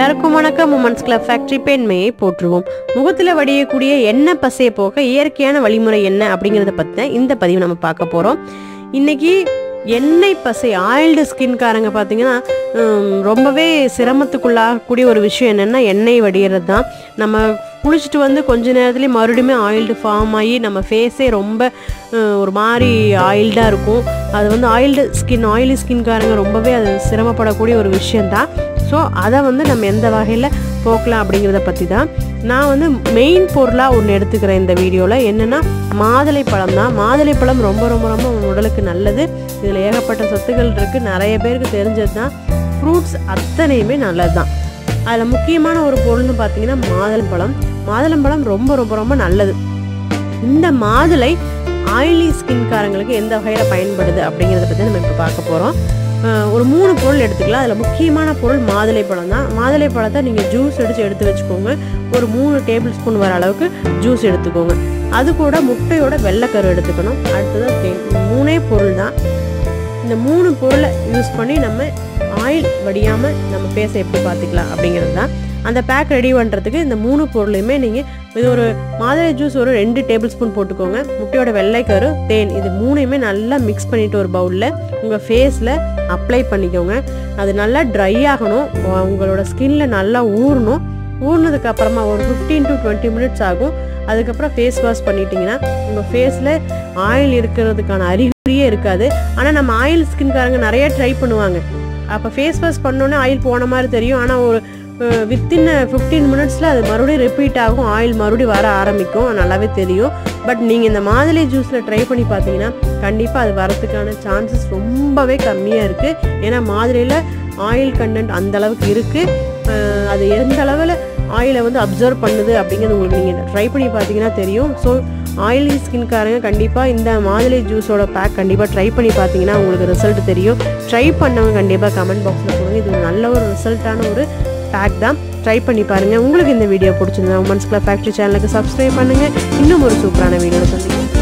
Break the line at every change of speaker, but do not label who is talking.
எல்லாருக்கும் வணக்கம் women's club factory பெண்மையை போற்றுவோம் முகத்தில் வடியக்கூடிய எண்ணெய் பசையை போக்க இயற்கையான வழிமுறை என்ன அப்படிங்கிறத பற்றி இந்த பதிவு நம்ம பார்க்க போகிறோம் இன்னைக்கு எண்ணெய் பசை ஆயில்டு ஸ்கின்காரங்க பார்த்தீங்கன்னா ஹம், ரொம்பவே சிரமத்துக்குள்ளாகக்கூடிய ஒரு விஷயம் என்னென்னா எண்ணெய் வடிகிறது தான் நம்ம குளிச்சுட்டு வந்து கொஞ்ச நேரத்துலேயே மறுபடியும் ஆயில்டு ஃபார்ம் ஆகி நம்ம ஃபேஸே ரொம்ப அஹ், ஒரு மாதிரி ஆயில்டாக இருக்கும் அது வந்து ஆயில்டு ஸ்கின் ஆயிலி ஸ்கின்காரங்க ரொம்பவே அது சிரமப்படக்கூடிய ஒரு விஷயந்தான் ஸோ அதை வந்து நம்ம எந்த வகையில் போக்கலாம் அப்படிங்கிறத பற்றி தான் நான் வந்து மெயின் பொருளாக ஒன்று எடுத்துக்கிறேன் இந்த வீடியோவில் என்னென்னா மாதுளை பழம் தான் மாதுளை பழம் ரொம்ப ரொம்ப ரொம்ப நம்ம உடலுக்கு நல்லது இதில் ஏகப்பட்ட சத்துக்கள் இருக்குது நிறைய பேருக்கு தெரிஞ்சது தான் ஃப்ரூட்ஸ் அத்தனையுமே நல்லது தான் அதில் முக்கியமான ஒரு பொருள்னு பார்த்தீங்கன்னா மாதுளம்பழம் மாதுளம்பழம் ரொம்ப ரொம்ப ரொம்ப நல்லது இந்த மாதுளை ஆயிலி ஸ்கின்காரங்களுக்கு எந்த வகையில் பயன்படுது அப்படிங்கிறத பற்றி நம்ம இப்போ பார்க்க போகிறோம் ஒரு மூணு பொருள் எடுத்துக்கலாம் அதில் முக்கியமான பொருள் மாதுளை பழம் தான் மாதுளை பழத்தை நீங்கள் ஜூஸ் அடித்து எடுத்து வச்சுக்கோங்க ஒரு மூணு டேபிள் ஸ்பூன் வர அளவுக்கு ஜூஸ் எடுத்துக்கோங்க அது கூட முட்டையோட வெள்ளைக்கரு எடுத்துக்கணும் அடுத்தது தேன் இந்த மூணே பொருள் தான் இந்த மூணு பொருளை யூஸ் பண்ணி நம்ம ஆயில் வடியாமல் நம்ம ஃபேஸை எப்படி பார்த்துக்கலாம் அப்படிங்கிறது தான் அந்த பேக் ரெடி பண்ணுறதுக்கு இந்த மூணு பொருளையுமே நீங்கள் இது ஒரு மாதுளை ஜூஸ் ஒரு ரெண்டு டேபிள் ஸ்பூன் போட்டுக்கோங்க முட்டையோட வெள்ளைக்கரு தேன் இது மூணையுமே நல்லா மிக்ஸ் பண்ணிவிட்டு ஒரு பவுலில் உங்கள் ஃபேஸில் அப்ளை பண்ணிக்கோங்க அது நல்லா ட்ரை ஆகணும் உ- உங்களோட ஸ்கின்ல நல்லா ஊறணும் ஊறினதுக்கு அப்புறமா ஒரு ஃபிஃப்டீன் டு டுவெண்ட்டி மினிட்ஸ் ஆகும் அதுக்கப்புறம் ஃபேஸ் வாஷ் பண்ணிட்டீங்கன்னா உங்கள் ஃபேஸில் ஆயில் இருக்கிறதுக்கான அறிகுறியே இருக்காது ஆனால் நம்ம ஆயில் ஸ்கின்காரங்க நிறைய ட்ரை பண்ணுவாங்க அப்போ ஃபேஸ் வாஷ் பண்ணோன்னே ஆயில் போன மாதிரி தெரியும் ஆனால் ஒரு வித்தின் ஃபிஃப்டீன் மினிட்ஸில் அது மறுபடியும் ரிப்பீட் ஆகும் ஆயில் மறுபடியும் வர ஆரம்பிக்கும் அது நல்லாவே தெரியும் பட் நீங்கள் இந்த மாதுளை ஜூஸில் ட்ரை பண்ணி பார்த்தீங்கன்னா கண்டிப்பாக அது வரதுக்கான சான்சஸ் ரொம்பவே கம்மியாக இருக்குது ஏன்னா மாதுளையில் ஆயில் கண்டென்ட் அந்த அளவுக்கு இருக்குது அது எந்த அளவில் ஆயிலை வந்து அப்சர்வ் பண்ணுது அப்படிங்கிறது உங்களுக்கு நீங்கள் ட்ரை பண்ணி பார்த்தீங்கன்னா தெரியும் ஸோ ஆயிலி ஸ்கின்காரங்க கண்டிப்பாக இந்த மாதுளை ஜூஸோட பேக் கண்டிப்பாக ட்ரை பண்ணி பார்த்தீங்கன்னா உங்களுக்கு ரிசல்ட் தெரியும் ட்ரை பண்ணவங்க கண்டிப்பாக கமெண்ட் பாக்ஸில் போடுங்க இது ஒரு நல்ல ஒரு ரிசல்ட்டான ஒரு பேக் தான் ட்ரை பண்ணி பாருங்கள் உங்களுக்கு இந்த வீடியோ பிடிச்சிருந்தா உமன்ஸ் கிளப் ஃபேக்ட்ரி சேனலுக்கு சப்ஸ்கிரைப் பண்ணுங்கள் இன்னும் ஒரு சூப்பரான வீடியோ சந்திக்கிறேன்